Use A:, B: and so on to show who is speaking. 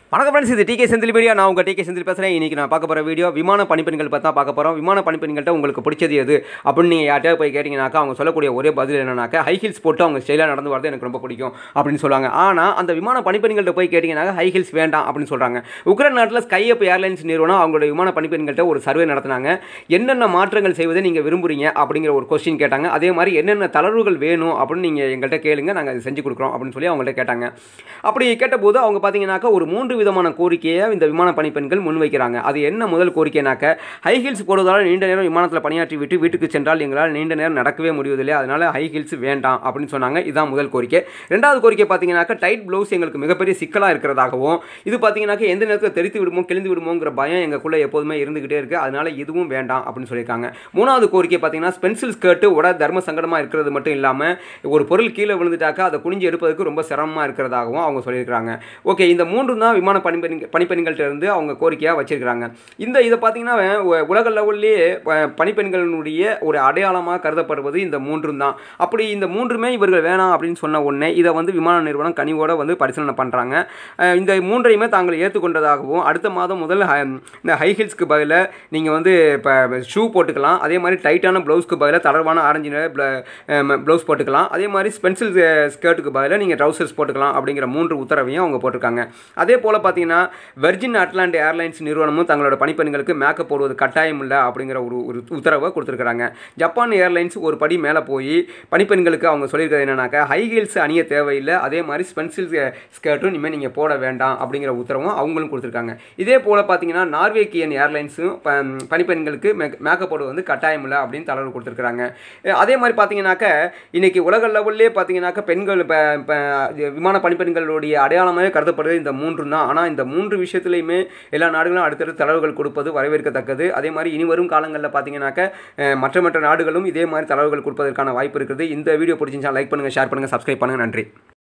A: வணக்கம் ஃப்ரெண்ட்ஸ் இது decay Senthil media நான் உங்கள் டிகே செந்தில் பேசுகிறேன் இன்றைக்கி நான் பார்க்க போகிற வீடியோ விமான பணிப்பெண்கள் பற்றி தான் பார்க்க போகிறோம் விமான பணிப்பெண்கள்ட்ட உங்களுக்கு பிடிச்சது எது அப்படின்னு நீங்கள் யார்ட்டையாவது போய் கேட்டிங்கனாக்கா அவங்க சொல்லக்கூடிய ஒரே பதில் என்னன்னாக்கா ஹை ஹீல்ஸ் போட்டு அவங்க ஸ்டைலாக நடந்து வரது எனக்கு ரொம்ப பிடிக்கும் அப்படின்னு சொல்லுவாங்க ஆனால் அந்த விமான பணிப்பெண்கள்ட்ட போய் கேட்டிங்கனாக்கா ஹை ஹீல்ஸ் வேண்டாம் அப்படின்னு சொல்கிறாங்க உக்ரைன் நாட்டில் ஸ்கைஅப் ஏர்லைன்ஸ் நிறுவனம் அவங்களுடைய விமான பணிப்பெண்கள்ட்ட ஒரு சர்வே நடத்தினாங்க என்னென்ன மாற்றங்கள் செய்வதை நீங்கள் விரும்புகிறீங்க அப்படிங்கிற ஒரு கொஸ்டின் கேட்டாங்க அதே மாதிரி என்னென்ன தளர்வுகள் வேணும் அப்படின்னு நீங்கள் எங்கள்கிட்ட கேளுங்க நாங்கள் அதை செஞ்சு கொடுக்குறோம் அப்படின்னு சொல்லி அவங்கள்ட்ட கேட்டாங்க அப்படி கேட்டபோது அவங்க பார்த்தீங்கன்னாக்கா ஒரு மூன்று விதமான கோரிக்கையை இந்த விமான பணிப்பெண்கள் முன்வைக்கிறாங்க அது என்ன முதல் கோரிக்கைனாக்க ஹை ஹீல்ஸ் போடுவதால் நீண்ட நேரம் விமானத்தில் பணியாற்றி விட்டு வீட்டுக்கு சென்றால் எங்களால் நீண்ட நேரம் நடக்கவே முடிவதில்லை அதனால் ஹை ஹீல்ஸ் வேண்டாம் அப்படின்னு சொன்னாங்க இதுதான் முதல் கோரிக்கை ரெண்டாவது கோரிக்கை பார்த்தீங்கன்னாக்கா டைட் ப்ளவுஸ் எங்களுக்கு மிகப்பெரிய சிக்கலாக இருக்கிறதாகவும் இது பார்த்தீங்கன்னாக்கா எந்த நேரத்தில் தெரித்து விடுமோ கிழிந்து விடுமோங்கிற பயம் எங்களுக்குள்ளே எப்போதுமே இருந்துகிட்டே இருக்குது அதனால் இதுவும் வேண்டாம் அப்படின்னு சொல்லியிருக்காங்க மூணாவது கோரிக்கை பார்த்தீங்கன்னா ஸ்பென்சில் ஸ்கர்ட்டு உட தர்ம சங்கடமாக இருக்கிறது மட்டும் இல்லாமல் ஒரு பொருள் கீழே விழுந்துட்டாக்கா அதை குனிஞ்சு எடுப்பதற்கு ரொம்ப சிரமமாக இருக்கிறதாகவும் அவங்க சொல்லியிருக்காங்க ஓகே இந்த மூன்று தான் விமான பணிப்பெண் பணிப்பெண்கள்ட்ட இருந்து அவங்க கோரிக்கையாக வச்சிருக்கிறாங்க இந்த இதை பார்த்தீங்கன்னா உ- உலக லெவல்லையே ப- பணிப்பெண்களுடைய ஒரு அடையாளமாக கருதப்படுவது இந்த மூன்றும் தான் அப்படி இந்த மூன்றுமே இவர்கள் வேணாம் அப்படின்னு சொன்ன உடனே இதை வந்து விமான நிறுவனம் கனிவோட வந்து பரிசீலனை பண்ணுறாங்க இந்த மூன்றையுமே தாங்கள் ஏற்றுக்கொண்டதாகவும் அடுத்த மாதம் முதல் ஹ- இந்த ஹை ஹீல்ஸ்க்கு பதிலாக நீங்கள் வந்து இப்போ ஷூ போட்டுக்கலாம் அதே மாதிரி டைட்டான ப்ளவுஸ்க்கு பதிலாக தளர்வான ஆரஞ்சு நிற ப்ளவுஸ் போட்டுக்கலாம் அதே மாதிரி ஸ்பென்சில் ஸ்கர்ட்டுக்கு பதிலாக நீங்கள் ட்ரௌசர்ஸ் போட்டுக்கலாம் அப்படிங்கிற மூன்று உத்தரவையும் அவங்க போட்டிருக்காங்க அதே போல் பார்த்தீங்கன்னா வெர்ஜின் அட்லாண்ட் ஏர்லைன்ஸ் நிறுவனமும் தங்களோட பணிப்பெண்களுக்கு மேக்கப் போடுவது கட்டாயம் இல்லை அப்படிங்கிற ஒரு ஒரு உத்தரவை கொடுத்துருக்காங்க ஜப்பான் ஏர்லைன்ஸ் ஒரு படி மேலே போய் பணிப்பெண்களுக்கு அவங்க சொல்லியிருக்கிறது என்னன்னாக்கா ஹை ஹீல்ஸ் அணிய தேவையில்லை அதே மாதிரி ஸ்பென்சில் ஸ்கர்ட்டும் இனிமேல் நீங்கள் போட வேண்டாம் அப்படிங்கிற உத்தரவும் அவங்களும் கொடுத்துருக்காங்க இதே போல் பார்த்தீங்கன்னா நார்வேக்கியன் ஏர்லைன்ஸும் ப- பணிப்பெண்களுக்கு மேக் மேக்கப் போடுவது வந்து கட்டாயம் இல்லை அப்படின்னு தளர்வு கொடுத்துருக்காங்க அஹ் அதே மாதிரி பார்த்தீங்கன்னாக்க இன்னைக்கு உலக லெவல்லே பார்த்தீங்கன்னாக்க பெண்கள் இப்போ விமான பணிப்பெண்களுடைய அடையாளமாகவே கருதப்படுது இந்த மூன்று தான் ஆனால் இந்த மூன்று விஷயத்துலையுமே எல்லா நாடுகளும் அடுத்தடுத்து தளர்வுகள் கொடுப்பது வரவேற்கத்தக்கது அதே மாதிரி இனி வரும் காலங்களில் பார்த்தீங்கன்னாக்க அஹ் மற்ற மற்ற நாடுகளும் இதே மாதிரி தளர்வுகள் கொடுப்பதற்கான வாய்ப்பு இருக்குது இந்த வீடியோ பிடிச்சிருந்தா லைக் பண்ணுங்கள் ஷேர் பண்ணுங்கள் சப்ஸ்கிரைப் பண்ணுங்கள் நன்றி